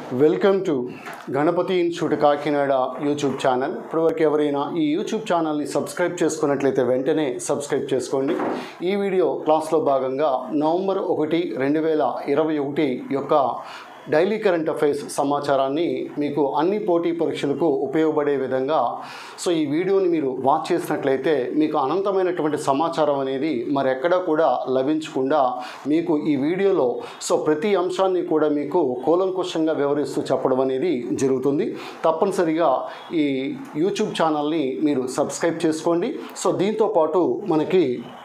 welcome to Ganapathi institute Kakinada YouTube channel ఇప్పటివరకు ఎవరైనా ఈ యూట్యూబ్ ఛానల్ని సబ్స్క్రైబ్ చేసుకున్నట్లయితే వెంటనే సబ్స్క్రైబ్ చేసుకోండి ఈ వీడియో క్లాస్లో భాగంగా నవంబర్ ఒకటి రెండు వేల ఇరవై ఒకటి యొక్క డైలీ కరెంట్ అఫైర్స్ సమాచారాన్ని మీకు అన్ని పోటీ పరీక్షలకు ఉపయోగపడే విధంగా సో ఈ వీడియోని మీరు వాచ్ చేసినట్లయితే మీకు అనంతమైనటువంటి సమాచారం అనేది మరెక్కడా కూడా లభించకుండా మీకు ఈ వీడియోలో సో ప్రతి అంశాన్ని కూడా మీకు కూలంకుషంగా వివరిస్తూ చెప్పడం అనేది జరుగుతుంది తప్పనిసరిగా ఈ యూట్యూబ్ ఛానల్ని మీరు సబ్స్క్రైబ్ చేసుకోండి సో దీంతో పాటు మనకి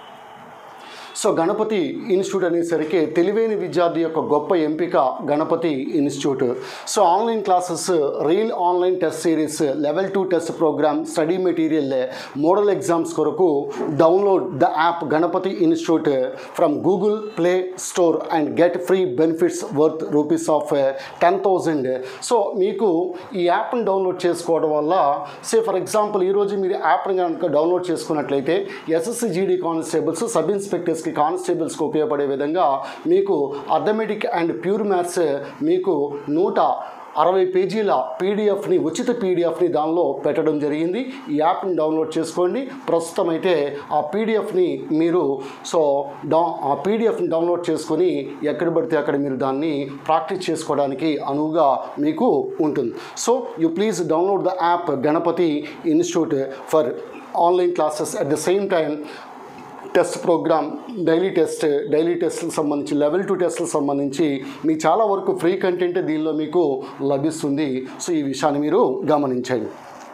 సో గణపతి ఇన్స్టిట్యూట్ అనేసరికి తెలివైన విద్యార్థి యొక్క గొప్ప ఎంపిక Ganapathi institute so online classes real online test series level two test programme study material model exams కొరకు download the app Ganapathi institute from Google Play Store and get free benefits worth rupees of ten thousand so మీకు ఈ యాప్ని download చేసుకోవడం వల్ల సే for example ఈరోజు మీరు యాప్ని కనుక డౌన్లోడ్ చేసుకున్నట్లయితే ఎస్ఎస్సి జీడీ కానిస్టేబుల్స్ సబ్ ఇన్స్పెక్టర్స్కి కానిస్టేబుల్స్కి ఉపయోగపడే విధంగా మీకు అథమెటిక్ అండ్ ప్యూర్ మ్యాథ్స్ మీకు నూట అరవై పేజీల పీడిఎఫ్ని ఉచిత పీడిఎఫ్ని దానిలో పెట్టడం జరిగింది ఈ యాప్ని డౌన్లోడ్ చేసుకోండి ప్రస్తుతం అయితే ఆ పీడిఎఫ్ని మీరు సో డౌ ఆ పీడిఎఫ్ని డౌన్లోడ్ చేసుకొని ఎక్కడ పడితే అక్కడ మీరు దాన్ని ప్రాక్టీస్ చేసుకోవడానికి అనువుగా మీకు ఉంటుంది so you please download the app Ganapathi institute for online classes at the same time test programme daily test daily టెస్ట్లకు సంబంధించి లెవెల్ టూ టెస్ట్లకు సంబంధించి మీ చాలా వరకు ఫ్రీ కంటెంట్ దీనిలో మీకు లభిస్తుంది సో ఈ విషయాన్ని మీరు గమనించండి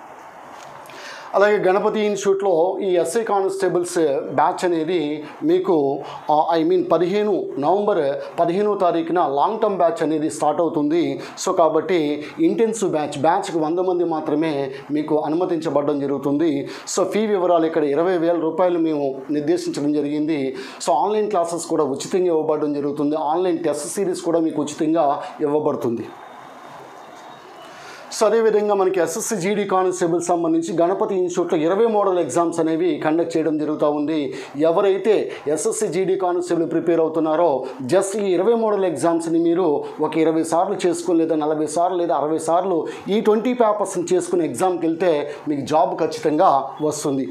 అలాగే గణపతి ఇన్స్టిట్యూట్లో ఈ ఎస్ఐ కానిస్టేబుల్స్ బ్యాచ్ అనేది మీకు ఐ మీన్ పదిహేను నవంబర్ పదిహేనో తారీఖున లాంగ్ టర్మ్ బ్యాచ్ అనేది స్టార్ట్ అవుతుంది సో కాబట్టి ఇంటెన్సివ్ బ్యాచ్ బ్యాచ్కి వంద మంది మాత్రమే మీకు అనుమతించబడడం జరుగుతుంది సో ఫీ వివరాలు ఇక్కడ ఇరవై వేల రూపాయలు మేము నిర్దేశించడం జరిగింది సో ఆన్లైన్ క్లాసెస్ కూడా ఉచితంగా ఇవ్వబడడం జరుగుతుంది ఆన్లైన్ టెస్ట్ సిరీస్ కూడా మీకు ఉచితంగా ఇవ్వబడుతుంది సో అదేవిధంగా మనకి ఎస్ఎస్సి జీడీ కానిస్టేబుల్ సంబంధించి గణపతి ఇన్స్టిట్యూట్లో ఇరవై మోడల్ ఎగ్జామ్స్ అనేవి కండక్ట్ చేయడం జరుగుతూ ఉంది ఎవరైతే ఎస్ఎస్సి జీడీ కానిస్టేబుల్ ప్రిపేర్ అవుతున్నారో జస్ట్ ఈ ఇరవై మోడల్ ఎగ్జామ్స్ని మీరు ఒక ఇరవై సార్లు చేసుకుని లేదా నలభై సార్లు లేదా అరవై సార్లు ఈ ట్వంటీ పేపర్స్ని చేసుకుని ఎగ్జామ్కి వెళ్తే మీకు జాబ్ ఖచ్చితంగా వస్తుంది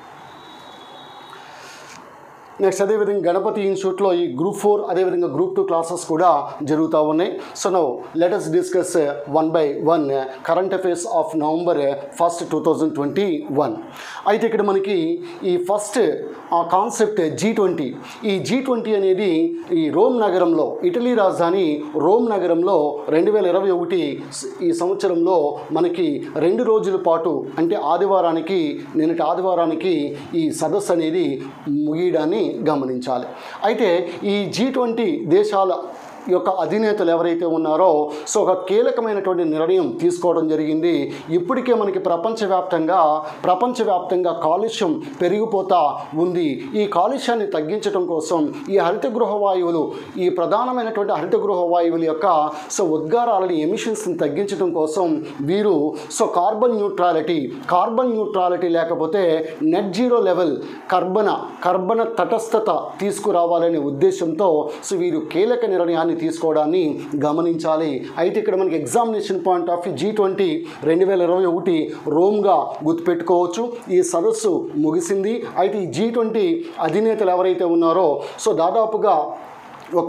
నెక్స్ట్ అదేవిధంగా గణపతి ఇన్స్టిట్యూట్లో ఈ గ్రూప్ ఫోర్ అదేవిధంగా గ్రూప్ టూ క్లాసెస్ కూడా జరుగుతూ ఉన్నాయి so now let us discuss one by one current affairs of November first two thousand twenty one అయితే ఇక్కడ మనకి ఈ ఫస్ట్ కాన్సెప్ట్ జీ ట్వంటీ ఈ జీ ట్వంటీ అనేది ఈ రోమ్ నగరంలో ఇటలీ రాజధాని రోమ్ నగరంలో రెండు వేల ఇరవై ఒకటి ఈ సంవత్సరంలో మనకి రెండు రోజుల పాటు అంటే ఆదివారానికి నిన్నటి ఆదివారానికి ఈ సదస్సు అనేది ముగియడాన్ని గమనించాలి అయితే ఈ జీ ట్వంటీ దేశాల యొక్క అధినేతలు ఎవరైతే ఉన్నారో సో ఒక కీలకమైనటువంటి నిర్ణయం తీసుకోవడం జరిగింది ఇప్పటికే మనకి ప్రపంచవ్యాప్తంగా ప్రపంచవ్యాప్తంగా కాలుష్యం పెరిగిపోతా ఉంది ఈ కాలుష్యాన్ని తగ్గించడం కోసం ఈ హరిత గృహ వాయువులు ఈ ప్రధానమైనటువంటి హరిత గృహ వాయువుల యొక్క సో ఉద్గారాలని ఎమిషన్స్ని తగ్గించడం కోసం వీరు so carbon neutrality carbon neutrality లేకపోతే నెట్ జీరో లెవెల్ కర్బన కర్బన తటస్థత తీసుకురావాలనే ఉద్దేశంతో సో వీరు కీలక నిర్ణయాన్ని తీసుకోవడాన్ని గమనించాలి అయితే ఇక్కడ మనకి examination point of G twenty రెండు వేల ఇరవై ఒకటి రోమ్గా గుర్తుపెట్టుకోవచ్చు ఈ సదస్సు ముగిసింది అయితే ఈ జీ ట్వంటీ అధినేతలు ఎవరైతే ఉన్నారో సో దాదాపుగా ఒక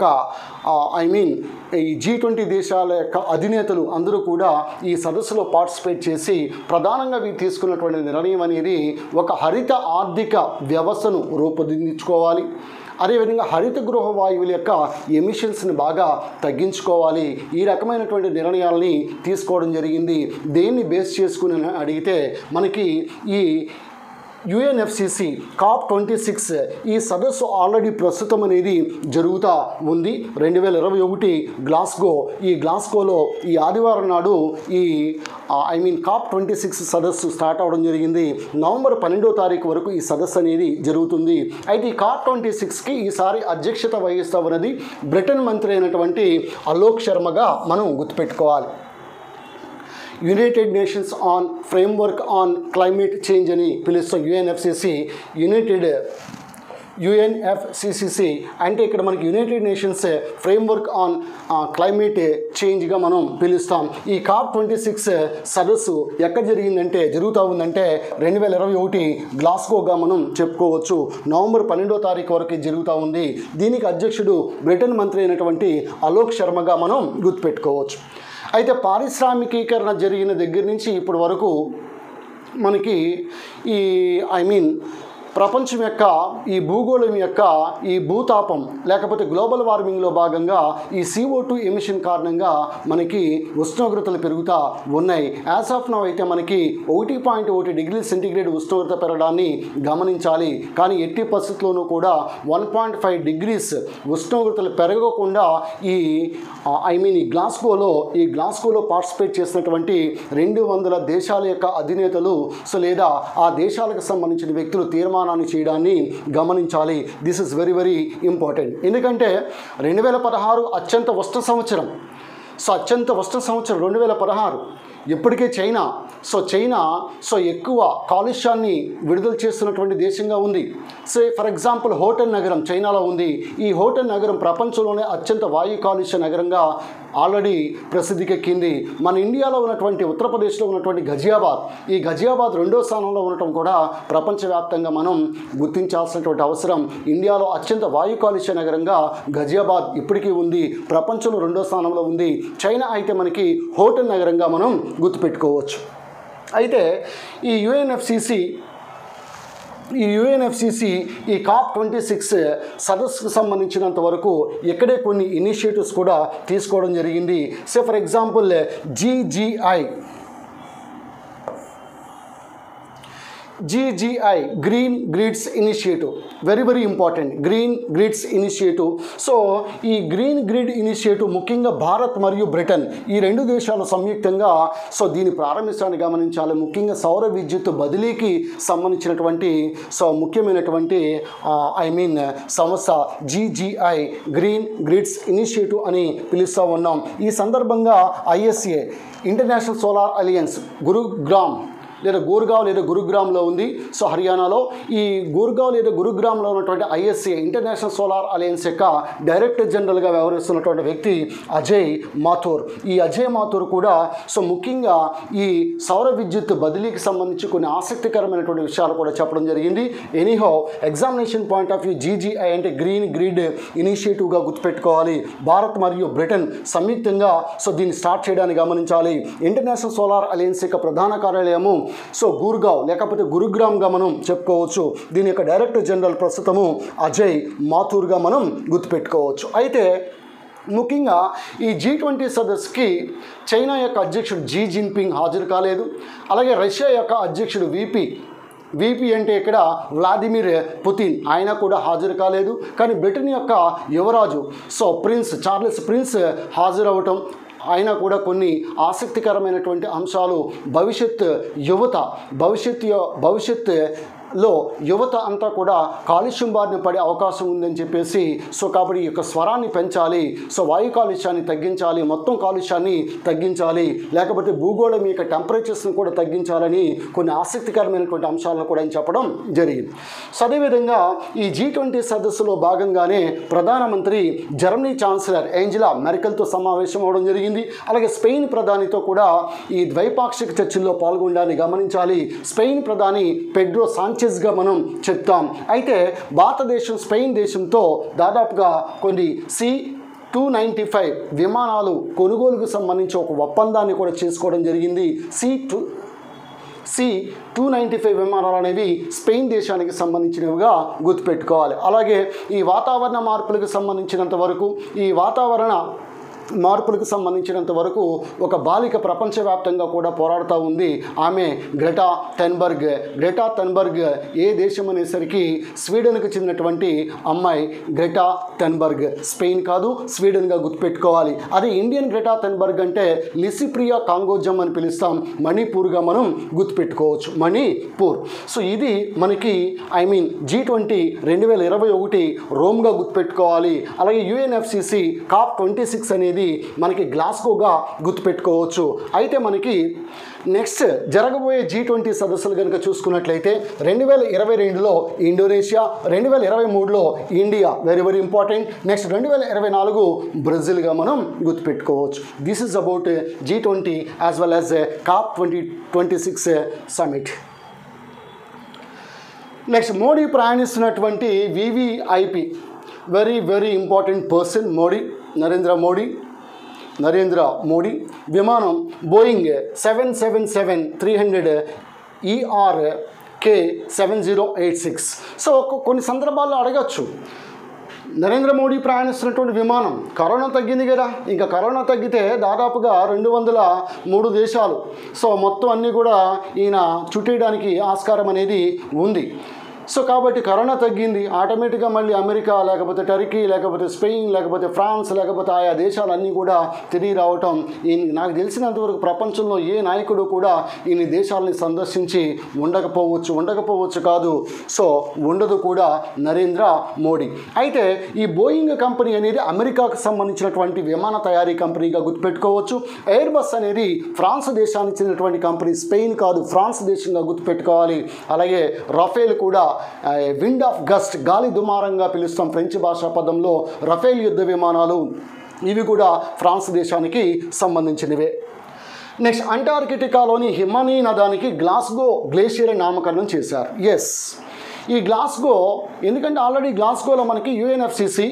ఐ మీన్ ఈ జీ ట్వంటీ దేశాల యొక్క అధినేతలు అందరూ కూడా ఈ సదస్సులో పార్టిసిపేట్ చేసి ప్రధానంగా వీరు తీసుకున్నటువంటి నిర్ణయం అనేది ఒక హరిత ఆర్థిక వ్యవస్థను రూపొందించుకోవాలి అదేవిధంగా హరిత గృహ వాయువుల యొక్క ఎమిషన్స్ని బాగా తగ్గించుకోవాలి ఈ రకమైనటువంటి నిర్ణయాలని తీసుకోవడం జరిగింది దేన్ని బేస్ చేసుకుని అడిగితే మనకి ఈ యుఎన్ఎఫ్సిసి కాప్ ట్వంటీ సిక్స్ ఈ సదస్సు ఆల్రెడీ ప్రస్తుతం అనేది జరుగుతూ ఉంది రెండు వేల ఇరవై ఒకటి గ్లాస్గో ఈ గ్లాస్గోలో ఈ ఆదివారం నాడు ఈ I mean COP twenty six సదస్సు స్టార్ట్ అవడం జరిగింది నవంబర్ పన్నెండో తారీఖు వరకు ఈ సదస్సు అనేది జరుగుతుంది అయితే ఈ కాప్ ట్వంటీ సిక్స్కి ఈసారి అధ్యక్షత వహిస్తా ఉన్నది బ్రిటన్ మంత్రి అయినటువంటి అలోక్ శర్మగా మనం గుర్తుపెట్టుకోవాలి United Nations on framework on climate change అని పిలుస్తాం యుఎన్ఎఫ్సిసి యునైటెడ్ యుఎన్ఎఫ్సిసిసి అంటే ఇక్కడ మనకి United Nations framework on climate చేంజ్గా మనం పిలుస్తాం ఈ కాప్ ట్వంటీ సిక్స్ సదస్సు ఎక్కడ జరిగిందంటే జరుగుతూ ఉందంటే రెండు వేల ఇరవై ఒకటి గ్లాస్గోగా మనం చెప్పుకోవచ్చు నవంబర్ పన్నెండో తారీఖు వరకు జరుగుతూ ఉంది దీనికి అధ్యక్షుడు బ్రిటన్ మంత్రి అయినటువంటి అలోక్ శర్మగా మనం గుర్తుపెట్టుకోవచ్చు అయితే పారిశ్రామికీకరణ జరిగిన దగ్గర నుంచి ఇప్పటి వరకు మనకి ఈ ఐ మీన్ ప్రపంచం యొక్క ఈ భూగోళం యొక్క ఈ భూతాపం లేకపోతే గ్లోబల్ వార్మింగ్లో భాగంగా ఈ సిఓ టూ ఎమిషన్ కారణంగా మనకి ఉష్ణోగ్రతలు పెరుగుతూ ఉన్నాయి యాజ్ ఆఫ్ నవ్ అయితే మనకి ఒకటి పాయింట్ ఒకటి డిగ్రీ సెంటీగ్రేడ్ ఉష్ణోగ్రత పెరగడాన్ని గమనించాలి కానీ ఎట్టి పరిస్థితుల్లోనూ కూడా వన్ పాయింట్ ఫైవ్ డిగ్రీస్ ఉష్ణోగ్రతలు పెరగకుండా ఈ ఐ మీన్ ఈ గ్లాస్గోలో ఈ గ్లాస్గోలో పార్టిసిపేట్ చేసినటువంటి రెండు వందల దేశాల యొక్క అధినేతలు సో లేదా ఆ దేశాలకు సంబంధించిన వ్యక్తులు తీర్మానాన్ని చేయడాన్ని గమనించాలి this is very very important ఎందుకంటే రెండు వేల పదహారు అత్యంత ఉష్ణ సంవత్సరం సో అత్యంత ఉష్ణ సంవత్సరం రెండు వేల పదహారు ఇప్పటికే చైనా సో చైనా సో ఎక్కువ కాలుష్యాన్ని విడుదల చేస్తున్నటువంటి దేశంగా ఉంది సో ఫర్ ఎగ్జాంపుల్ హోటల్ నగరం చైనాలో ఉంది ఈ హోటల్ నగరం ప్రపంచంలోనే అత్యంత వాయు కాలుష్య నగరంగా ఆల్రెడీ ప్రసిద్ధికెక్కింది మన ఇండియాలో ఉన్నటువంటి ఉత్తరప్రదేశ్లో ఉన్నటువంటి గజియాబాద్ ఈ గజియాబాద్ రెండో స్థానంలో ఉండటం కూడా ప్రపంచవ్యాప్తంగా మనం గుర్తించాల్సినటువంటి అవసరం ఇండియాలో అత్యంత వాయు కాలుష్య నగరంగా గజియాబాద్ ఇప్పటికీ ఉంది ప్రపంచంలో రెండో స్థానంలో ఉంది చైనా అయితే మనకి హోటల్ నగరంగా మనం గుర్తుపెట్టుకోవచ్చు అయితే ఈ యుఎన్ఎఫ్సిసి ఈ యుఎన్ఎఫ్సిసి ఈ కాప్ ట్వంటీ సిక్స్ సదస్సుకు సంబంధించినంత వరకు ఇక్కడే కొన్ని ఇనిషియేటివ్స్ కూడా తీసుకోవడం జరిగింది say for example GGI GGI green grids initiative very very important green grids initiative so ఈ గ్రీన్ గ్రిడ్ ఇనిషియేటివ్ ముఖ్యంగా భారత్ మరియు బ్రిటన్ ఈ రెండు దేశాలు సంయుక్తంగా సో దీన్ని ప్రారంభించడానికి గమనించాలి ముఖ్యంగా సౌర విద్యుత్ బదిలీకి సంబంధించినటువంటి సో ముఖ్యమైనటువంటి ఐ మీన్ సంస్థ జీజీఐ గ్రీన్ గ్రిడ్స్ ఇనిషియేటివ్ అని పిలుస్తూ ఉన్నాం ఈ సందర్భంగా ISA international solar alliance Gurugram లేదా గూర్గావ్ లేదా గురుగ్రామ్లో ఉంది సో హర్యానాలో ఈ గూర్గావ్ లేదా గురుగ్రామ్లో ఉన్నటువంటి ఐఎస్సీ ఇంటర్నేషనల్ సోలార్ అలయన్స్ యొక్క డైరెక్టర్ జనరల్గా వ్యవహరిస్తున్నటువంటి వ్యక్తి అజయ్ మాథూర్ ఈ అజయ్ మాథూర్ కూడా సో ముఖ్యంగా ఈ సౌర విద్యుత్ బదిలీకి సంబంధించి కొన్ని ఆసక్తికరమైనటువంటి విషయాలు కూడా చెప్పడం జరిగింది anyhow examination point of view GGI అంటే గ్రీన్ గ్రిడ్ ఇనిషియేటివ్గా గుర్తుపెట్టుకోవాలి భారత్ మరియు బ్రిటన్ సంయుక్తంగా సో దీన్ని స్టార్ట్ చేయడానికి గమనించాలి ఇంటర్నేషనల్ సోలార్ అలయన్స్ యొక్క ప్రధాన కార్యాలయము సో గూర్గావ్ లేకపోతే గురుగ్రామ్గా మనం చెప్పుకోవచ్చు దీని యొక్క డైరెక్టర్ జనరల్ ప్రస్తుతము అజయ్ మాథూర్గా మనం గుర్తుపెట్టుకోవచ్చు అయితే ముఖ్యంగా ఈ జీ ట్వంటీ సదస్సుకి చైనా యొక్క అధ్యక్షుడు జీ జిన్పింగ్ హాజరు కాలేదు అలాగే రష్యా యొక్క అధ్యక్షుడు విపి విపి అంటే ఇక్కడ వ్లాదిమిర్ పుతిన్ ఆయన కూడా హాజరు కాలేదు కానీ బ్రిటన్ యొక్క యువరాజు సో ప్రిన్స్ చార్లెస్ ప్రిన్స్ హాజరవటం ఆయన కూడా కొన్ని ఆసక్తికరమైనటువంటి అంశాలు భవిష్యత్ యువత భవిష్యత్ యొ- భవిష్యత్ లో యువత అంతా కూడా కాలుష్యం బారిన పడే అవకాశం ఉందని చెప్పేసి సో కాబట్టి ఈ యొక్క స్వరాన్ని పెంచాలి సో వాయు కాలుష్యాన్ని తగ్గించాలి మొత్తం కాలుష్యాన్ని తగ్గించాలి లేకపోతే భూగోళం యొక్క టెంపరేచర్స్ని కూడా తగ్గించాలని కొన్ని ఆసక్తికరమైనటువంటి అంశాలను కూడా ఆయన చెప్పడం జరిగింది సో అదేవిధంగా ఈ జీ ట్వంటీ సదస్సులో భాగంగానే ప్రధానమంత్రి జర్మనీ ఛాన్సలర్ ఏంజిలా మెర్కెల్తో సమావేశం అవడం జరిగింది అలాగే స్పెయిన్ ప్రధానితో కూడా ఈ ద్వైపాక్షిక చర్చల్లో పాల్గొనడాన్ని గమనించాలి స్పెయిన్ ప్రధాని పెడ్రో సాంచెజ్గా మనం చెప్తాం అయితే భారతదేశం స్పెయిన్ దేశంతో దాదాపుగా కొన్ని సి టూ నైంటీ ఫైవ్ విమానాలు కొనుగోలుకు సంబంధించి ఒక ఒప్పందాన్ని కూడా చేసుకోవడం జరిగింది C two C two ninety five విమానాలు అనేవి స్పెయిన్ దేశానికి సంబంధించినవిగా గుర్తుపెట్టుకోవాలి అలాగే ఈ వాతావరణ మార్పులకు సంబంధించినంత వరకు ఈ వాతావరణ మార్పులకు సంబంధించినంత వరకు ఒక బాలిక ప్రపంచవ్యాప్తంగా కూడా పోరాడుతూ ఉంది ఆమె గ్రెటా టెన్బర్గ్ గ్రెటా టెన్బర్గ్ ఏ దేశం అనేసరికి స్వీడన్కు చెందినటువంటి అమ్మాయి గ్రెటా టెన్బర్గ్ స్పెయిన్ కాదు స్వీడన్గా గుర్తుపెట్టుకోవాలి అదే ఇండియన్ గ్రెటా టెన్బర్గ్ అంటే లిసిప్రియా కాంగోజం అని పిలుస్తాం మణిపూర్గా మనం గుర్తుపెట్టుకోవచ్చు మణిపూర్ సో ఇది మనకి ఐ మీన్ జీ ట్వంటీ రెండు వేల ఇరవై ఒకటి రోమ్గా గుర్తుపెట్టుకోవాలి అలాగే యుఎన్ఎఫ్సిసి కాప్ ట్వంటీ సిక్స్ అనేది అనేది మనకి గ్లాస్గోగా గుర్తుపెట్టుకోవచ్చు అయితే మనకి నెక్స్ట్ జరగబోయే జీ ట్వంటీ సదస్సులు కనుక చూసుకున్నట్లయితే రెండు వేల ఇరవై రెండులో ఇండోనేషియా రెండు వేల ఇరవై మూడులో India very very important next రెండు వేల ఇరవై నాలుగు బ్రెజిల్గా మనం గుర్తుపెట్టుకోవచ్చు this is about G twenty as well as COP twenty twenty six summit next Modi ప్రయాణిస్తున్నటువంటి VVIP very very important person Modi Narendra Modi Narendra Modi విమానం Boeing seven seven seven three hundred ER K seven zero eight six so కొన్ని సందర్భాల్లో అడగచ్చు నరేంద్ర మోడీ ప్రయాణిస్తున్నటువంటి విమానం corona తగ్గింది కదా ఇంకా corona తగ్గితే దాదాపుగా రెండు వందల మూడు దేశాలు సో మొత్తం అన్నీ కూడా ఈయన చుట్టేయడానికి ఆస్కారం అనేది ఉంది సో కాబట్టి కరోనా తగ్గింది ఆటోమేటిక్గా మళ్ళీ అమెరికా లేకపోతే టర్కీ లేకపోతే స్పెయిన్ లేకపోతే ఫ్రాన్స్ లేకపోతే ఆయా దేశాలన్నీ కూడా తిరిగి రావటం ఈయన నాకు తెలిసినంతవరకు ప్రపంచంలో ఏ నాయకుడు కూడా ఈయన దేశాలని సందర్శించి ఉండకపోవచ్చు ఉండకపోవచ్చు కాదు సో ఉండదు కూడా నరేంద్ర మోడీ అయితే ఈ బోయింగ్ కంపెనీ అనేది అమెరికాకు సంబంధించినటువంటి విమాన తయారీ కంపెనీగా గుర్తుపెట్టుకోవచ్చు ఎయిర్ బస్ అనేది ఫ్రాన్స్ దేశానికి చెందినటువంటి కంపెనీ స్పెయిన్ కాదు ఫ్రాన్స్ దేశంగా గుర్తుపెట్టుకోవాలి అలాగే రఫేల్ కూడా విండ్ ఆఫ్ గస్ట్ గాలి దుమారంగా పిలుస్తాం ఫ్రెంచ్ భాషా పదంలో రఫేల్ యుద్ధ విమానాలు ఇవి కూడా ఫ్రాన్స్ దేశానికి సంబంధించినవే నెక్స్ట్ అంటార్కిటికాలోని హిమానీ నదానికి గ్లాస్గో గ్లేషియర్ అని నామకరణం చేశారు ఎస్ ఈ గ్లాస్గో ఎందుకంటే ఆల్రెడీ గ్లాస్గోలో మనకి యుఎన్ఎఫ్సిసి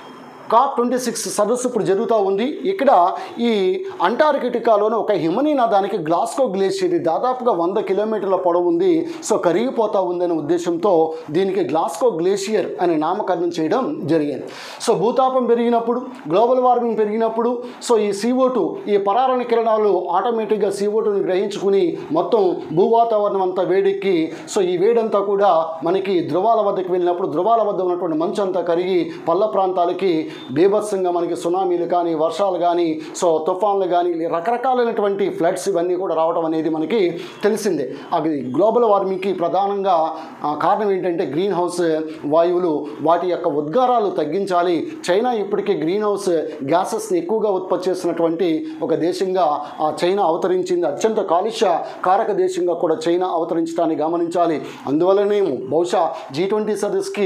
కాప్ ట్వంటీ సిక్స్ సదస్సు ఇప్పుడు జరుగుతూ ఉంది ఇక్కడ ఈ అంటార్కిటికాలోని ఒక హిమనీ నదానికి గ్లాస్కో గ్లేషియర్ దాదాపుగా వంద కిలోమీటర్ల పొడవు ఉంది సో కరిగిపోతూ ఉందనే ఉద్దేశంతో దీనికి గ్లాస్కో గ్లేషియర్ అనే నామకరణం చేయడం జరిగింది సో భూతాపం పెరిగినప్పుడు గ్లోబల్ వార్మింగ్ పెరిగినప్పుడు సో ఈ CO2 టూ ఈ పరారణ కిరణాలు ఆటోమేటిక్గా CO2 టూని గ్రహించుకుని మొత్తం భూ వాతావరణం అంతా వేడెక్కి సో ఈ వేడంతా కూడా మనకి ధృవాల వద్దకు వెళ్ళినప్పుడు ధృవాల వద్ద ఉన్నటువంటి మంచు అంతా కరిగి పల్ల ప్రాంతాలకి బీభత్సంగా మనకి సునామీలు కానీ వర్షాలు కానీ సో తుఫాన్లు కానీ రకరకాలైనటువంటి ఫ్లడ్స్ ఇవన్నీ కూడా రావడం అనేది మనకి తెలిసిందే అది గ్లోబల్ వార్మింగ్కి ప్రధానంగా ఆ, కారణం ఏంటంటే గ్రీన్ హౌస్ వాయువులు వాటి యొక్క ఉద్గారాలు తగ్గించాలి చైనా ఇప్పటికే గ్రీన్ హౌస్ గ్యాసెస్ని ఎక్కువగా ఉత్పత్తి చేస్తున్నటువంటి ఒక దేశంగా ఆ చైనా అవతరించింది అత్యంత కాలుష్య కారక దేశంగా కూడా చైనా అవతరించడాన్ని గమనించాలి అందువల్లనేమో బహుశా జీ ట్వంటీ సదస్కి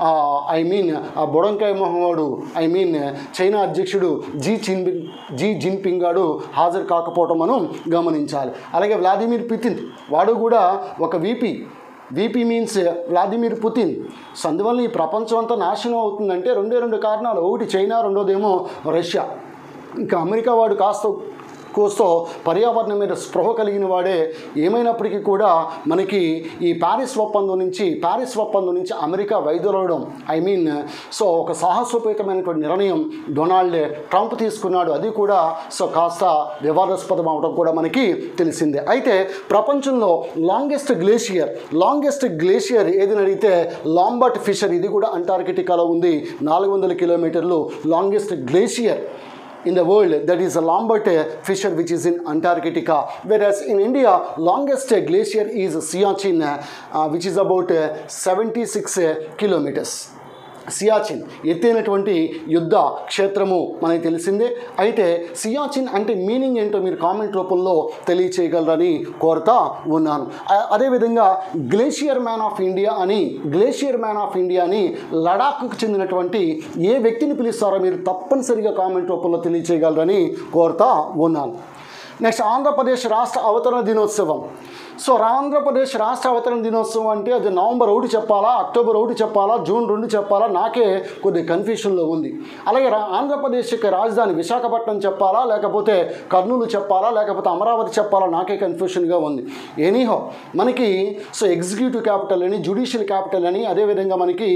ఐ మీన్ ఆ బుడంకాయ మొహమ్మడు ఐ మీన్ చైనా అధ్యక్షుడు జీ జిన్పింగ్ జీ జిన్పింగ్ గాడు హాజరు కాకపోవటం మనం గమనించాలి అలాగే వ్లాదిమిర్ పుతిన్ వాడు కూడా ఒక VP VP means Vladimir Putin so అందువల్ల ఈ ప్రపంచం అంతా నాశనం అవుతుందంటే రెండే రెండు కారణాలు ఒకటి చైనా రెండోదేమో రష్యా ఇంకా అమెరికా వాడు కాస్త కోస్తో పర్యావరణం మీద స్పృహ కలిగిన వాడే ఏమైనప్పటికీ కూడా మనకి ఈ ప్యారిస్ ఒప్పందం నుంచి ప్యారిస్ ఒప్పందం నుంచి అమెరికా వైదొలగడం ఐ మీన్ సో ఒక సాహసోపేతమైనటువంటి నిర్ణయం డొనాల్డ్ ట్రంప్ తీసుకున్నాడు అది కూడా సో కాస్త వివాదాస్పదం అవడం కూడా మనకి తెలిసిందే అయితే ప్రపంచంలో లాంగెస్ట్ గ్లేషియర్ లాంగెస్ట్ గ్లేషియర్ ఏదని అడిగితే లాంబర్ట్ ఫిషర్ ఇది కూడా అంటార్కిటికాలో ఉంది నాలుగు వందల కిలోమీటర్లు longest glacier in the world that is a Lambert uh, fissure which is in Antarctica whereas in India longest uh, glacier is Siachen uh, uh, which is about uh, 76 uh, kilometers Siachen ఎత్తైనటువంటి యుద్ధ క్షేత్రము మనకి తెలిసిందే అయితే సియాచిన్ అంటే meaning ఏంటో మీరు comment రూపంలో తెలియచేయగలరని కోరుతా ఉన్నాను అ- అదేవిధంగా గ్లేషియర్ మ్యాన్ ఆఫ్ ఇండియా అని గ్లేషియర్ మ్యాన్ ఆఫ్ ఇండియా అని లడాఖ్కు చెందినటువంటి ఏ వ్యక్తిని పిలుస్తారో మీరు తప్పనిసరిగా కామెంట్ రూపంలో తెలియచేయగలరని కోరుతా ఉన్నాను నెక్స్ట్ ఆంధ్రప్రదేశ్ రాష్ట్ర అవతరణ దినోత్సవం సో ఆంధ్రప్రదేశ్ రాష్ట్ర అవతరణ దినోత్సవం అంటే అది నవంబర్ ఒకటి చెప్పాలా అక్టోబర్ ఒకటి చెప్పాలా జూన్ రెండు చెప్పాలా నాకే కొద్ది కన్ఫ్యూషన్లో ఉంది అలాగే రా ఆంధ్రప్రదేశ్ యొక్క రాజధాని విశాఖపట్నం చెప్పాలా లేకపోతే కర్నూలు చెప్పాలా లేకపోతే అమరావతి చెప్పాలా నాకే కన్ఫ్యూషన్గా ఉంది ఎనీహో మనకి సో ఎగ్జిక్యూటివ్ క్యాపిటల్ అని జ్యుడిషియల్ క్యాపిటల్ అని అదేవిధంగా మనకి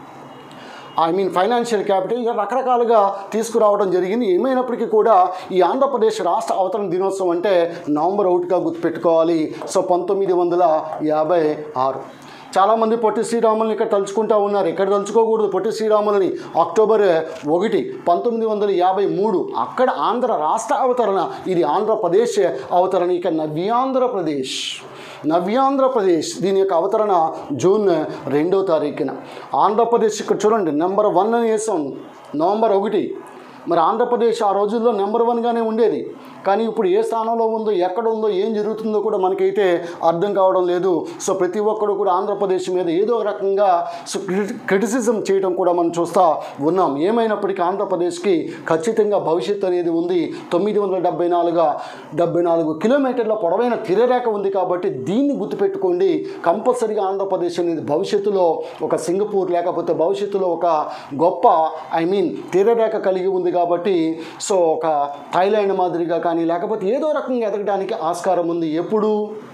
ఐ మీన్ ఫైనాన్షియల్ క్యాపిటల్ ఇలా రకరకాలుగా తీసుకురావడం జరిగింది ఏమైనప్పటికీ కూడా ఈ ఆంధ్రప్రదేశ్ రాష్ట్ర అవతరణ దినోత్సవం అంటే నవంబర్ ఒకటిగా గుర్తుపెట్టుకోవాలి సో పంతొమ్మిది వందల యాభై ఆరు చాలామంది పొట్టి శ్రీరాములని ఇక్కడ తలుచుకుంటా ఉన్నారు ఇక్కడ తలుచుకోకూడదు పొట్టి శ్రీరాములని అక్టోబర్ ఒకటి పంతొమ్మిది వందల యాభై మూడు అక్కడ ఆంధ్ర రాష్ట్ర అవతరణ ఇది ఆంధ్రప్రదేశ్ అవతరణ ఇక నవ్యాంధ్రప్రదేశ్ నవ్యాంధ్రప్రదేశ్ దీని యొక్క అవతరణ జూన్ రెండో తారీఖున ఆంధ్రప్రదేశ్ ఇక్కడ చూడండి నెంబర్ వన్ అని వేసాం నవంబర్ ఒకటి మరి ఆంధ్రప్రదేశ్ ఆ రోజుల్లో నెంబర్ వన్గానే ఉండేది కానీ ఇప్పుడు ఏ స్థానంలో ఉందో ఎక్కడ ఉందో ఏం జరుగుతుందో కూడా మనకైతే అర్థం కావడం లేదు సో ప్రతి ఒక్కరు కూడా ఆంధ్రప్రదేశ్ మీద ఏదో ఒక రకంగా సో క్రిటిసిజం చేయడం కూడా మనం చూస్తూ ఉన్నాం ఏమైనప్పటికీ ఆంధ్రప్రదేశ్కి ఖచ్చితంగా భవిష్యత్తు అనేది ఉంది తొమ్మిది వందల డెబ్బై నాలుగు డెబ్బై నాలుగు కిలోమీటర్ల పొడవైన తిరరేఖ ఉంది కాబట్టి దీన్ని గుర్తుపెట్టుకోండి కంపల్సరీగా ఆంధ్రప్రదేశ్ అనేది భవిష్యత్తులో ఒక సింగపూర్ లేకపోతే భవిష్యత్తులో ఒక గొప్ప ఐ మీన్ తీరరేఖ కలిగి ఉంది కాబట్టి సో ఒక థాయిలాండ్ మాదిరిగా కానీ లేకపోతే ఏదో రకంగా ఎదగడానికి ఆస్కారం ఉంది ఎప్పుడు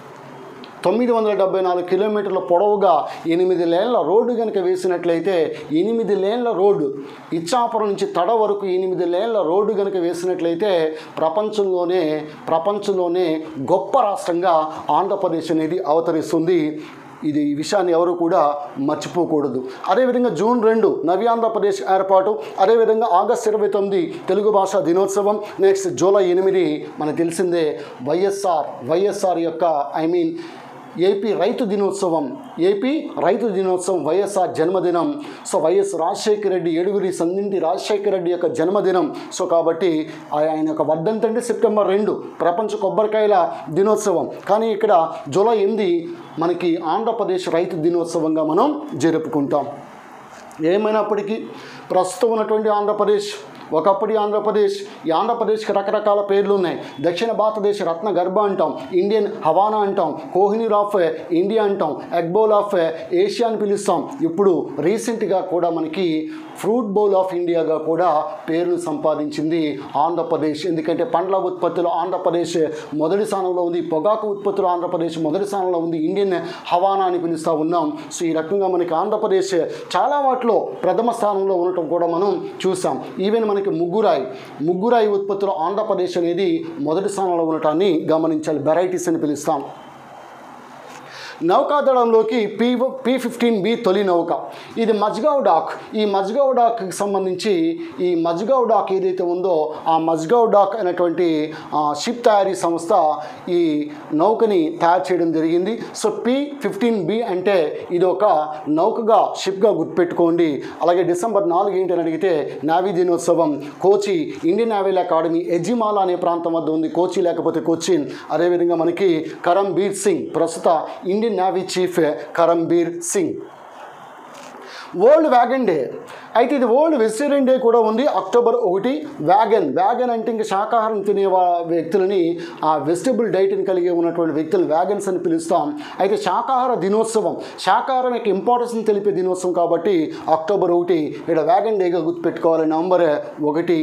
తొమ్మిది వందల డెబ్బై నాలుగు కిలోమీటర్ల పొడవుగా ఎనిమిది లేన్ల రోడ్డు కనుక వేసినట్లయితే ఎనిమిది లేన్ల రోడ్డు ఇచ్చాపురం నుంచి తడ వరకు ఎనిమిది లేన్ల రోడ్డు కనుక వేసినట్లయితే ప్రపంచంలోనే ప్రపంచంలోనే గొప్ప రాష్ట్రంగా ఆంధ్రప్రదేశ్ అనేది అవతరిస్తుంది ఇది ఈ విషయాన్ని ఎవరు కూడా మర్చిపోకూడదు అదేవిధంగా జూన్ రెండు నవి ఆంధ్రప్రదేశ్ ఏర్పాటు అదేవిధంగా ఆగస్ట్ ఇరవై తొమ్మిది తెలుగు భాషా దినోత్సవం నెక్స్ట్ జూలై ఎనిమిది మనకు తెలిసిందే వైఎస్ఆర్ వైఎస్ఆర్ యొక్క ఐ మీన్ ఏపీ రైతు దినోత్సవం ఏపీ రైతు దినోత్సవం వైఎస్ఆర్ జన్మదినం సో వైఎస్ రాజశేఖర రెడ్డి ఏడుగురి సందింటి రాజశేఖర రెడ్డి యొక్క జన్మదినం సో కాబట్టి ఆయన యొక్క వర్ధంతి అంటే సెప్టెంబర్ రెండు ప్రపంచ కొబ్బరికాయల దినోత్సవం కానీ ఇక్కడ జూలై ఎనిమిది మనకి ఆంధ్రప్రదేశ్ రైతు దినోత్సవంగా మనం జరుపుకుంటాం ఏమైనప్పటికీ ప్రస్తుతం ఉన్నటువంటి ఆంధ్రప్రదేశ్ ఒకప్పటి ఆంధ్రప్రదేశ్ ఈ ఆంధ్రప్రదేశ్కి రకరకాల పేర్లు ఉన్నాయి దక్షిణ భారతదేశ రత్న గర్భ అంటాం ఇండియన్ హవానా అంటాం కోహినీర్ ఆఫ్ ఇండియా అంటాం ఎగ్బౌల్ ఆఫ్ ఏషియా అని పిలుస్తాం ఇప్పుడు రీసెంట్గా కూడా మనకి ఫ్రూట్ బౌల్ ఆఫ్ ఇండియాగా కూడా పేరును సంపాదించింది ఆంధ్రప్రదేశ్ ఎందుకంటే పండ్ల ఉత్పత్తిలో ఆంధ్రప్రదేశ్ మొదటి స్థానంలో ఉంది పొగాకు ఉత్పత్తిలో ఆంధ్రప్రదేశ్ మొదటి స్థానంలో ఉంది ఇండియన్ హవానా అని పిలుస్తూ ఉన్నాం సో ఈ రకంగా మనకి ఆంధ్రప్రదేశ్ చాలా వాటిలో ప్రథమ స్థానంలో ఉండటం కూడా మనం చూసాం ఈవెన్ మనకి ముగ్గురాయి ముగ్గురాయి ఉత్పత్తిలో ఆంధ్రప్రదేశ్ అనేది మొదటి స్థానంలో ఉండటాన్ని గమనించాలి వెరైటీస్ అని పిలుస్తాం నౌకాదళంలోకి పీ పీ ఫిఫ్టీన్ బి తొలి నౌక ఇది మజ్గావ్ డాక్ ఈ మజ్గావ్ డాక్కి సంబంధించి ఈ మజ్గావ్ డాక్ ఏదైతే ఉందో ఆ మజ్గావ్ డాక్ అనేటువంటి ఆ, షిప్ తయారీ సంస్థ ఈ నౌకని తయారు చేయడం జరిగింది సో పీ ఫిఫ్టీన్ బి అంటే ఇది ఒక నౌకగా షిప్గా గుర్తుపెట్టుకోండి అలాగే డిసెంబర్ నాలుగు ఏంటని అడిగితే నావీ దినోత్సవం Kochi Indian naval academy Ezhimala అనే ప్రాంతం వద్ద ఉంది కోచి లేకపోతే కొచ్చిన్ అదేవిధంగా మనకి కరంబీర్ సింగ్ ప్రస్తుత Indian navy chief Karambir Singh world vegan day అయితే ఇది వరల్డ్ వెజిటేరియన్ డే కూడా ఉంది అక్టోబర్ ఒకటి వ్యాగన్ వ్యాగన్ అంటే ఇంకా శాకాహారం తినే వా- వ్యక్తులని ఆ వెజిటబుల్ డైట్ని కలిగి ఉన్నటువంటి వ్యక్తులను వ్యాగన్స్ అని పిలుస్తాం అయితే శాకాహార దినోత్సవం శాకాహారం యొక్క ఇంపార్టెన్స్ తెలిపే దినోత్సవం కాబట్టి అక్టోబర్ ఒకటి ఇక్కడ వ్యాగన్ డేగా గుర్తుపెట్టుకోవాలి నవంబర్ ఒకటి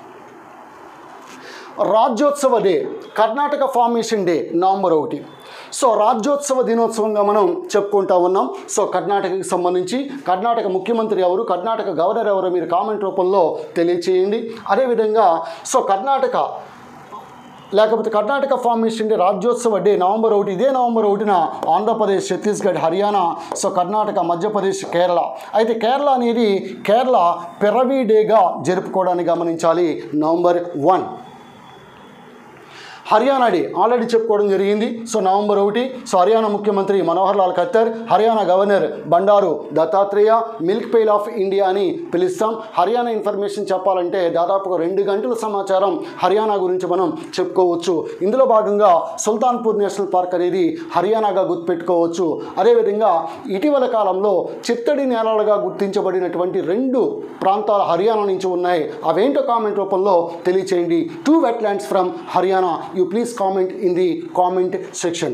Rajyotsava day Karnataka formation day November ఒకటి సో రాజ్యోత్సవ దినోత్సవంగా మనం చెప్పుకుంటా ఉన్నాం సో కర్ణాటకకి సంబంధించి కర్ణాటక ముఖ్యమంత్రి ఎవరు కర్ణాటక గవర్నర్ ఎవరు మీరు కామెంట్ రూపంలో తెలియచేయండి అదేవిధంగా సో కర్ణాటక లేకపోతే Karnataka formation day Rajyotsava day November ఒకటి ఇదే నవంబర్ ఒకటిన ఆంధ్రప్రదేశ్ ఛత్తీస్గఢ్ హర్యానా సో కర్ణాటక మధ్యప్రదేశ్ కేరళ అయితే కేరళ అనేది కేరళ పిరవీ డేగా జరుపుకోవడానికి గమనించాలి November one Haryana day already చెప్పుకోవడం జరిగింది సో నవంబర్ ఒకటి సో హర్యానా ముఖ్యమంత్రి Manohar Lal Khattar Haryana governor Bandaru Dattatreya milk pail of India అని పిలుస్తాం హర్యానా ఇన్ఫర్మేషన్ చెప్పాలంటే దాదాపుగా రెండు గంటల సమాచారం హర్యానా గురించి మనం చెప్పుకోవచ్చు ఇందులో భాగంగా సుల్తాన్పూర్ నేషనల్ పార్క్ అనేది హర్యానాగా గుర్తుపెట్టుకోవచ్చు అదేవిధంగా ఇటీవల కాలంలో చిత్తడి నేలలుగా గుర్తించబడినటువంటి రెండు ప్రాంతాలు హర్యానా నుంచి ఉన్నాయి అవేంటో కామెంట్ రూపంలో తెలియచేయండి two wetlands from Haryana you please comment in the comment section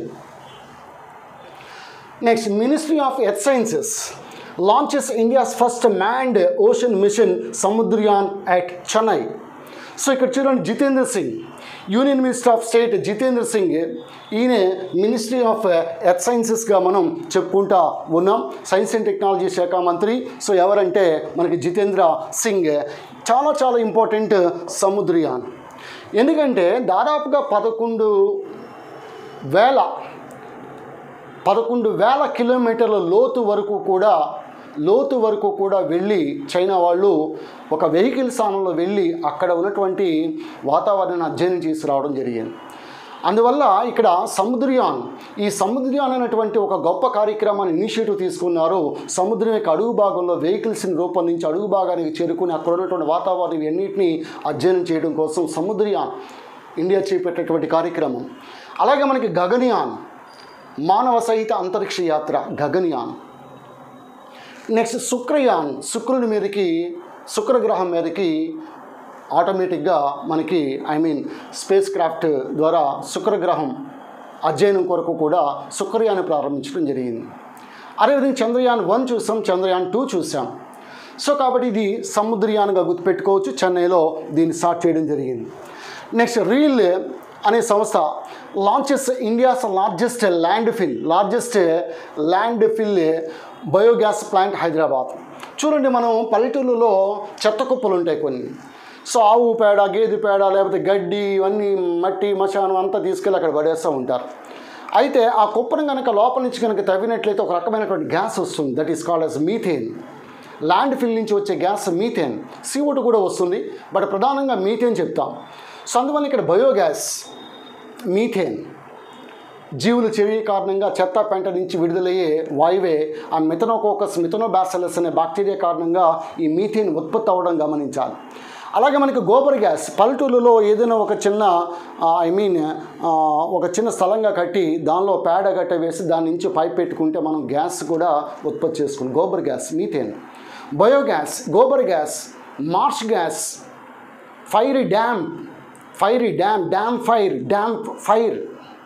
next ministry of earth sciences launches India's first manned ocean mission Samudrayaan at Chennai so ఇక్కడ చూడండి Jitendra Singh union minister of state Jitendra Singh ఈయన మినిస్ట్రీ ఆఫ్ ఎర్త్ సైన్సెస్గా మనం చెప్పుకుంటా ఉన్నాం science and technology శాఖ మంత్రి so ఎవరంటే మనకి జితేంద్ర సింగ్ చాలా చాలా ఇంపార్టెంట్ సముద్రయాన్ ఎందుకంటే దాదాపుగా పదకొండు వేల పదకొండు వేల కిలోమీటర్ల లోతు వరకు కూడా లోతు వరకు కూడా వెళ్ళి చైనా వాళ్ళు ఒక వెహికల్ స్థానంలో వెళ్ళి అక్కడ ఉన్నటువంటి వాతావరణాన్ని అధ్యయనం చేసి రావడం జరిగింది అందువల్ల ఇక్కడ సముద్రయాన్ ఈ సముద్రయాన్ అనేటువంటి ఒక గొప్ప కార్యక్రమాన్ని ఇనిషియేటివ్ తీసుకున్నారు సముద్రం యొక్క అడుగు భాగంలో వెహికల్స్ని రూపొందించి అడుగు భాగానికి చేరుకుని అక్కడ ఉన్నటువంటి వాతావరణం ఇవన్నింటినీ అధ్యయనం చేయడం కోసం సముద్రయాన్ ఇండియా చేపట్టేటువంటి కార్యక్రమం అలాగే మనకి గగనయాన్ మానవ సహిత అంతరిక్ష యాత్ర గగనయాన్ నెక్స్ట్ శుక్రయాన్ శుక్రుని మీదకి శుక్రగ్రహం మీదకి ఆటోమేటిక్గా మనకి ఐ మీన్ స్పేస్ క్రాఫ్ట్ ద్వారా శుక్రగ్రహం అధ్యయనం కొరకు కూడా శుక్రయాన్ని ప్రారంభించడం జరిగింది అదేవిధంగా చంద్రయాన్ వన్ చూసాం చంద్రయాన్ టూ చూసాం సో కాబట్టి ఇది సముద్రయాన్గా గుర్తుపెట్టుకోవచ్చు చెన్నైలో దీన్ని స్టార్ట్ చేయడం జరిగింది నెక్స్ట్ రీల్ అనే సంస్థ launches India's largest landfill largest landfill biogas plant Hyderabad చూడండి మనం పల్లెటూళ్ళలో చెత్త కుప్పలు ఉంటాయి కొన్ని సో ఆవు పేడ గేదె పేడ లేకపోతే గడ్డి ఇవన్నీ మట్టి మశానం అంతా తీసుకెళ్ళి అక్కడ పడేస్తూ ఉంటారు అయితే ఆ కుప్పను కనుక లోపల నుంచి కనుక తవ్వినట్లయితే ఒక రకమైనటువంటి గ్యాస్ వస్తుంది that is called as methane landfill నుంచి వచ్చే గ్యాస్ మీథేన్ సీఓటు కూడా వస్తుంది బట్ ప్రధానంగా మీథేన్ చెప్తాం సో అందువల్ల ఇక్కడ బయోగ్యాస్ మీథేన్ జీవులు చెవి కారణంగా చెత్త పెంట నుంచి విడుదలయ్యే వాయువే ఆ మిథనోకోకస్ మిథనోబాసలస్ అనే బ్యాక్టీరియా కారణంగా ఈ మీథేన్ ఉత్పత్తి అవ్వడం గమనించాలి అలాగే మనకి గోబర్ గ్యాస్ పల్లెటూరులో ఏదైనా ఒక చిన్న ఐ మీన్ ఒక చిన్న స్థలంగా కట్టి దానిలో పేడ గట్ట వేసి దాని నుంచి పైప్ పెట్టుకుంటే మనం గ్యాస్ కూడా ఉత్పత్తి చేసుకుంటాం gobar gas methane biogas gobar gas marsh gas fire damp fire damp damp fire damp fire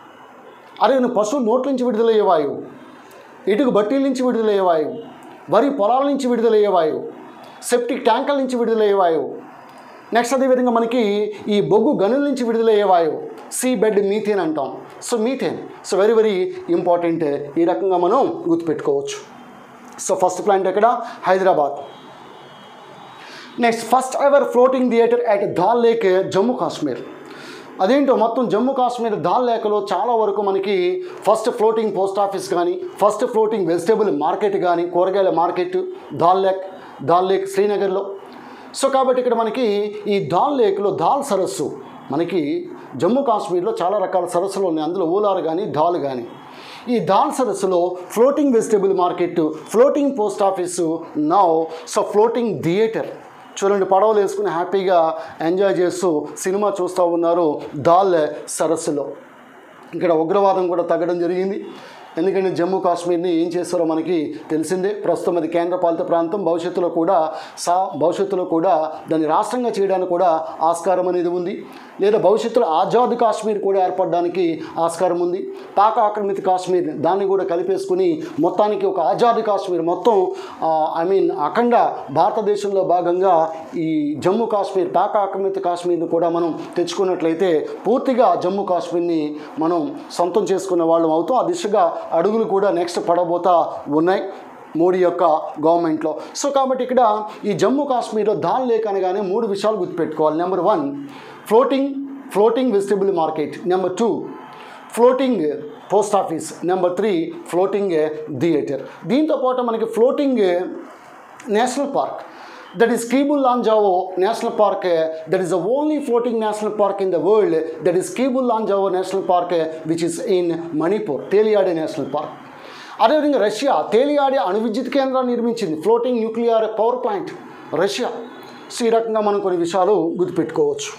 అరే నువ్వు పశువు నోట్ల నుంచి విడుదలయ్యే వాయువు ఇటుకు బట్టీల నుంచి విడుదలయ్యే వాయువు వరి పొలాల నుంచి విడుదలయ్యే వాయువు సెప్టిక్ ట్యాంకుల నుంచి విడుదలయ్యే వాయువు నెక్స్ట్ అదేవిధంగా మనకి ఈ బొగ్గు గనుల నుంచి విడుదలయ్యే వాయువు సీ బెడ్ మీథేన్ అంటాం so methane so very very important ఈ రకంగా మనం గుర్తుపెట్టుకోవచ్చు సో ఫస్ట్ ప్లాంట్ ఎక్కడ Hyderabad next first ever floating theatre at Dal lake Jammu Kashmir అదేంటో మొత్తం జమ్మూ కాశ్మీర్ దాల్ లేకలో చాలా వరకు మనకి ఫస్ట్ ఫ్లోటింగ్ పోస్ట్ ఆఫీస్ కానీ ఫస్ట్ ఫ్లోటింగ్ వెజిటేబుల్ మార్కెట్ కానీ కూరగాయల market Dal lake Dal lake శ్రీనగర్లో సో కాబట్టి ఇక్కడ మనకి ఈ దాల్ లేక్లో దాల్ సరస్సు మనకి జమ్మూ కాశ్మీర్లో చాలా రకాల సరస్సులు ఉన్నాయి అందులో ఊలారు కానీ దాల్ కానీ ఈ దాల్ సరస్సులో floating vegetable market floating post office now so floating theatre చూడండి పడవలు వేసుకుని హ్యాపీగా ఎంజాయ్ చేస్తూ సినిమా చూస్తూ ఉన్నారు దాల్ సరస్సులో ఇక్కడ ఉగ్రవాదం కూడా తగ్గడం జరిగింది ఎందుకంటే జమ్మూ కాశ్మీర్ని ఏం చేస్తారో మనకి తెలిసిందే ప్రస్తుతం అది కేంద్రపాలిత ప్రాంతం భవిష్యత్తులో కూడా సా భవిష్యత్తులో కూడా దాన్ని రాష్ట్రంగా చేయడానికి కూడా ఆస్కారం అనేది ఉంది లేదా భవిష్యత్తులో ఆజాద్ కాశ్మీర్ కూడా ఏర్పడడానికి ఆస్కారం ఉంది పాక ఆక్రమిత కాశ్మీర్ దాన్ని కూడా కలిపేసుకుని మొత్తానికి ఒక ఆజాద్ కాశ్మీర్ మొత్తం ఐ మీన్ అఖండ భారతదేశంలో భాగంగా ఈ జమ్మూ కాశ్మీర్ పాక ఆక్రమిత కాశ్మీర్ని కూడా మనం తెచ్చుకున్నట్లయితే పూర్తిగా జమ్మూ కాశ్మీర్ని మనం సొంతం చేసుకున్న వాళ్ళం అవుతాం ఆ దిశగా అడుగులు కూడా నెక్స్ట్ పడబోతా ఉన్నాయి మోడీ యొక్క గవర్నమెంట్లో సో కాబట్టి ఇక్కడ ఈ జమ్మూ కాశ్మీర్లో దాల్ లేక్ అనగానే మూడు విషయాలు గుర్తుపెట్టుకోవాలి number one floating floating vegetable market number two floating post office number three floating theatre దీంతో పాటు మనకి floating national park that is Keibul Lamjao national park that is the only floating national park in the world that is Keibul Lamjao national park which is in Manipur తేలియాడే national park అదేవిధంగా రష్యా తేలియాడే అణు విద్యుత్ కేంద్రాన్ని నిర్మించింది floating nuclear power plant Russia so ఈ రకంగా మనం కొన్ని విషయాలు గుర్తుపెట్టుకోవచ్చు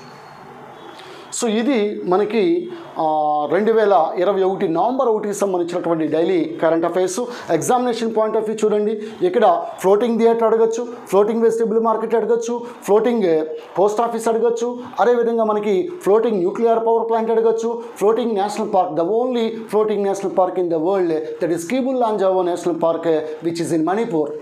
సో ఇది మనకి రెండు వేల ఇరవై ఒకటి నవంబర్ ఒకటికి సంబంధించినటువంటి daily current affairs examination point of view చూడండి ఇక్కడ ఫ్లోటింగ్ థియేటర్ అడగచ్చు ఫ్లోటింగ్ వెజిటబుల్ మార్కెట్ అడగచ్చు ఫ్లోటింగ్ పోస్ట్ ఆఫీస్ అడగచ్చు అదేవిధంగా మనకి ఫ్లోటింగ్ న్యూక్లియర్ పవర్ ప్లాంట్ అడగచ్చు floating national park the only floating national park in the world that is Keibul Lamjao national park which is in Manipur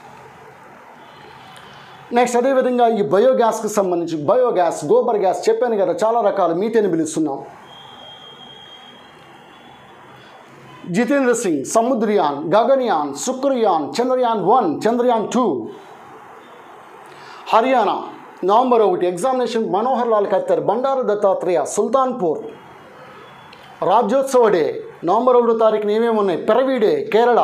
next అదేవిధంగా ఈ బయోగ్యాస్కి సంబంధించి biogas gobar gas చెప్పాను కదా చాలా రకాల మీథేన్ పిలుస్తున్నాం Jitendra Singh Samudrayaan Gaganyaan Shukrayaan Chandrayaan one Chandrayaan two Haryana November ఒకటి examination Manohar Lal Khattar Bandaru Dattatreya Sultanpur Rajyotsava day November ఒకటో తారీఖున ఏమేమి ఉన్నాయి Piravi day Kerala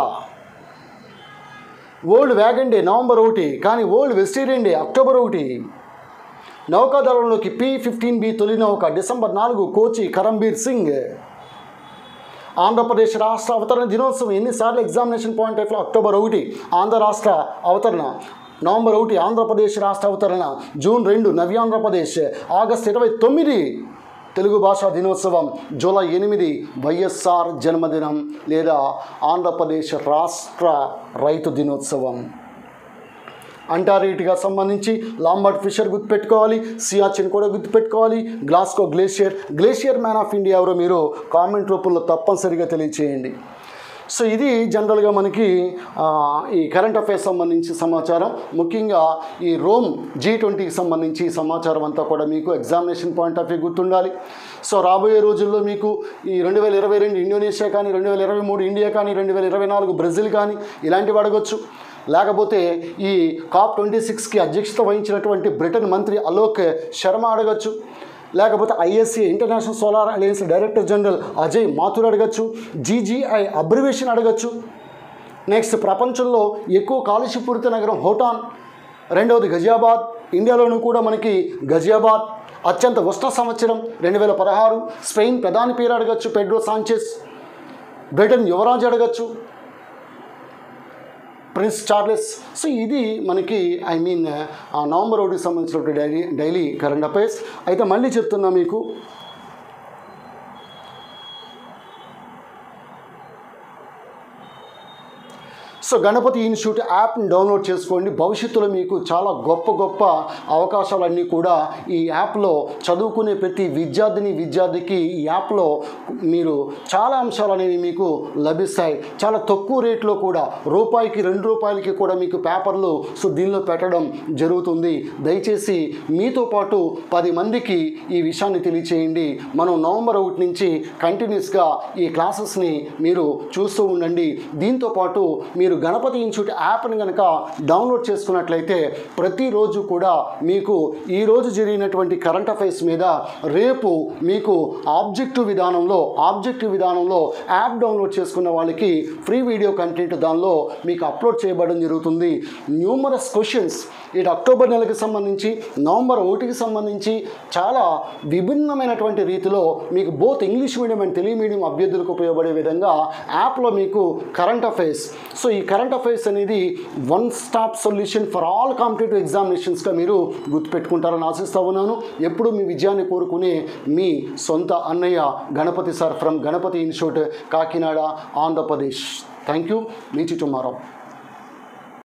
old wagon day November ఒకటి కానీ ఓల్డ్ వెజిటేరియన్ డే అక్టోబర్ ఒకటి నౌకాదళంలోకి పి ఫిఫ్టీన్ బి తొలి నౌక డిసెంబర్ నాలుగు కోచి కరంబీర్ సింగ్ ఆంధ్రప్రదేశ్ రాష్ట్ర అవతరణ దినోత్సవం ఎన్నిసార్లు ఎగ్జామినేషన్ పాయింట్ ఆఫ్ అక్టోబర్ ఒకటి ఆంధ్ర రాష్ట్ర అవతరణ నవంబర్ ఒకటి ఆంధ్రప్రదేశ్ రాష్ట్ర అవతరణ జూన్ రెండు నవ్యాంధ్రప్రదేశ్ ఆగస్ట్ ఇరవై తొమ్మిది తెలుగు భాషా దినోత్సవం జూలై ఎనిమిది వైఎస్ఆర్ జన్మదినం లేదా ఆంధ్రప్రదేశ్ రాష్ట్ర రైతు దినోత్సవం అంటార్కిటికా సంబంధించి లాంబర్ట్ ఫిషర్ గుర్తుపెట్టుకోవాలి సియాచిన్ కూడా గుర్తుపెట్టుకోవాలి Glasgow glacier glacier man of India ఎవరో మీరు కామెంట్ రూపంలో తప్పనిసరిగా తెలియచేయండి సో ఇది జనరల్గా మనకి ఆ, ఈ కరెంట్ అఫైర్స్ సంబంధించి సమాచారం ముఖ్యంగా ఈ రోమ్ జీ ట్వంటీకి సంబంధించి సమాచారం అంతా కూడా మీకు ఎగ్జామినేషన్ పాయింట్ ఆఫ్ వ్యూ గుర్తుండాలి సో రాబోయే రోజుల్లో మీకు ఈ రెండు వేల ఇరవై రెండు ఇండోనేషియా కానీ రెండు వేల ఇరవై మూడు ఇండియా కానీ రెండు వేల ఇరవై నాలుగు బ్రెజిల్ కానీ ఇలాంటివి అడగొచ్చు లేకపోతే ఈ కాప్ ట్వంటీ సిక్స్కి అధ్యక్షత వహించినటువంటి బ్రిటన్ మంత్రి అలోక్ శర్మ అడగచ్చు లేకపోతే ISC international solar alliance director general Ajay Mathur అడగచ్చు జీజీఐ అబ్రివేషన్ అడగచ్చు నెక్స్ట్ ప్రపంచంలో ఎక్కువ కాలుష్యపూరిత నగరం హోటాన్ రెండవది గజియాబాద్ ఇండియాలోనూ కూడా మనకి గజియాబాద్ అత్యంత ఉష్ణ సంవత్సరం రెండు వేల పదహారు స్పెయిన్ ప్రధాని పేరు అడగచ్చు పెడ్రో సాంచెస్ బ్రిటన్ యువరాజు అడగచ్చు ప్రిన్స్ చార్లెస్ సో ఇది మనకి ఐ మీన్ నవంబర్ ఒకటికి సంబంధించినటువంటి డైలీ డైలీ కరెంట్ అఫైర్స్ అయితే మళ్ళీ చెప్తున్నా మీకు సో గణపతి ఇన్స్టిట్యూట్ యాప్ని డౌన్లోడ్ చేసుకోండి భవిష్యత్తులో మీకు చాలా గొప్ప గొప్ప అవకాశాలన్నీ కూడా ఈ యాప్లో చదువుకునే ప్రతి విద్యార్థిని విద్యార్థికి ఈ యాప్లో మీరు చాలా అంశాలు అనేవి మీకు లభిస్తాయి చాలా తక్కువ రేట్లో కూడా రూపాయికి రెండు రూపాయలకి కూడా మీకు పేపర్లు సో దీనిలో పెట్టడం జరుగుతుంది దయచేసి మీతో పాటు పది మందికి ఈ విషయాన్ని తెలియచేయండి మనం నవంబర్ ఒకటి నుంచి కంటిన్యూస్గా ఈ క్లాసెస్ని మీరు చూస్తూ ఉండండి దీంతో పాటు మీరు గణపతి ఇన్స్టిట్యూట్ యాప్ని కనుక డౌన్లోడ్ చేసుకున్నట్లయితే ప్రతిరోజు కూడా మీకు ఈరోజు జరిగినటువంటి కరెంట్ అఫైర్స్ మీద రేపు మీకు ఆబ్జెక్టివ్ విధానంలో ఆబ్జెక్టివ్ విధానంలో యాప్ డౌన్లోడ్ చేసుకున్న వాళ్ళకి ఫ్రీ వీడియో కంటెంట్ దానిలో మీకు అప్లోడ్ చేయబడడం జరుగుతుంది న్యూమరస్ క్వశ్చన్స్ ఇటు అక్టోబర్ నెలకు సంబంధించి నవంబర్ ఒకటికి సంబంధించి చాలా విభిన్నమైనటువంటి రీతిలో మీకు both English medium and Telugu medium అభ్యర్థులకు ఉపయోగపడే విధంగా యాప్లో మీకు కరెంట్ అఫైర్స్ సో ఈ కరెంట్ అఫైర్స్ అనేది one stop solution for all competitive ఎగ్జామినేషన్స్గా మీరు గుర్తుపెట్టుకుంటారని ఆశిస్తూ ఉన్నాను ఎప్పుడు మీ విజయాన్ని కోరుకునే మీ సొంత అన్నయ్య Ganapathi sir from Ganapathi institute Kakinada Andhra Pradesh thank you మీచి టుమారో